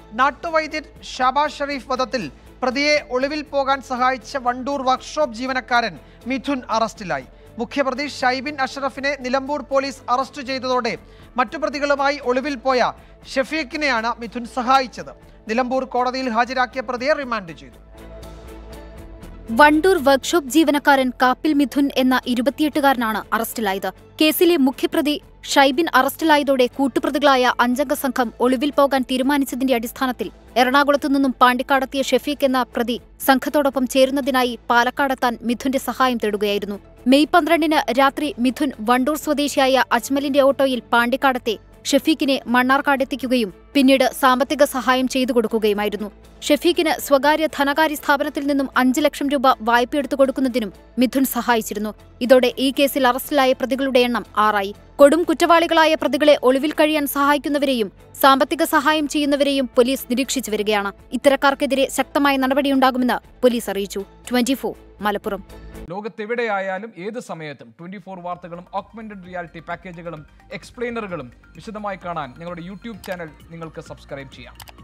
നാട്ടുവൈദ്യൻ ഷാബാസ് ഷെരീഫ് വധത്തിൽ പ്രതിയെ ഒളിവിൽ പോകാൻ സഹായിച്ച വണ്ടൂർ വർക്ക്ഷോപ്പ് ജീവനക്കാരൻ മിഥുൻ അറസ്റ്റിലായി മുഖ്യപ്രതി ഷൈബിൻ അഷ്റഫിനെ നിലമ്പൂർ പോലീസ് അറസ്റ്റ് ചെയ്തതോടെ മറ്റു പ്രതികളുമായി ഒളിവിൽ പോയ ഷഫീഖിനെയാണ് മിഥുൻ സഹായിച്ചത് നിലമ്പൂർ കോടതിയിൽ ഹാജരാക്കിയ പ്രതിയെ റിമാൻഡ് ചെയ്തു വണ്ടൂർ വർക്ക്ഷോപ്പ് ജീവനക്കാരൻ കാപ്പിൽ മിഥുൻ എന്ന ഇരുപത്തിയെട്ടുകാരനാണ് അറസ്റ്റിലായത് കേസിലെ മുഖ്യപ്രതി ഷൈബിൻ അറസ്റ്റിലായതോടെ കൂട്ടുപ്രതികളായ അഞ്ചംഗ സംഘം ഒളിവിൽ പോകാൻ തീരുമാനിച്ചതിന്റെ അടിസ്ഥാനത്തിൽ എറണാകുളത്തു നിന്നും പാണ്ടിക്കാടെത്തിയ ഷെഫീഖ് എന്ന പ്രതി സംഘത്തോടൊപ്പം ചേരുന്നതിനായി പാലക്കാടെത്താൻ മിഥുന്റെ സഹായം തേടുകയായിരുന്നു മെയ് പന്ത്രണ്ടിന് രാത്രി മിഥുൻ വണ്ടൂർ സ്വദേശിയായ അജ്മലിന്റെ ഓട്ടോയിൽ പാണ്ടിക്കാടത്തെ ഷെഫീഖിനെ മണ്ണാർക്കാടെത്തിക്കുകയും പിന്നീട് സാമ്പത്തിക സഹായം ചെയ്തു കൊടുക്കുകയുമായിരുന്നു ഷെഫീഖിന് സ്വകാര്യ ധനകാര്യ സ്ഥാപനത്തിൽ നിന്നും അഞ്ച് ലക്ഷം രൂപ വായ്പ എടുത്തു കൊടുക്കുന്നതിനും മിഥുൻ സഹായിച്ചിരുന്നു ഇതോടെ ഈ കേസിൽ അറസ്റ്റിലായ പ്രതികളുടെ എണ്ണം ആറായി കൊടും കുറ്റവാളികളായ പ്രതികളെ ഒളിവിൽ കഴിയാൻ സഹായിക്കുന്നവരെയും സാമ്പത്തിക സഹായം ചെയ്യുന്നവരെയും പോലീസ് നിരീക്ഷിച്ചു വരികയാണ് ഇത്തരക്കാർക്കെതിരെ ശക്തമായ നടപടിയുണ്ടാകുമെന്ന് പോലീസ് അറിയിച്ചു ട്വന്റി മലപ്പുറം ലോകത്തെവിടെയായാലും ഏത് സമയത്തും ട്വന്റി ഫോർ വാർത്തകളും ഓഗ്മെന്റഡ് റിയാലിറ്റി പാക്കേജുകളും എക്സ്പ്ലെയിനറുകളും വിശദമായി കാണാൻ ഞങ്ങളുടെ യൂട്യൂബ് ചാനൽ നിങ്ങൾക്ക് സബ്സ്ക്രൈബ് ചെയ്യാം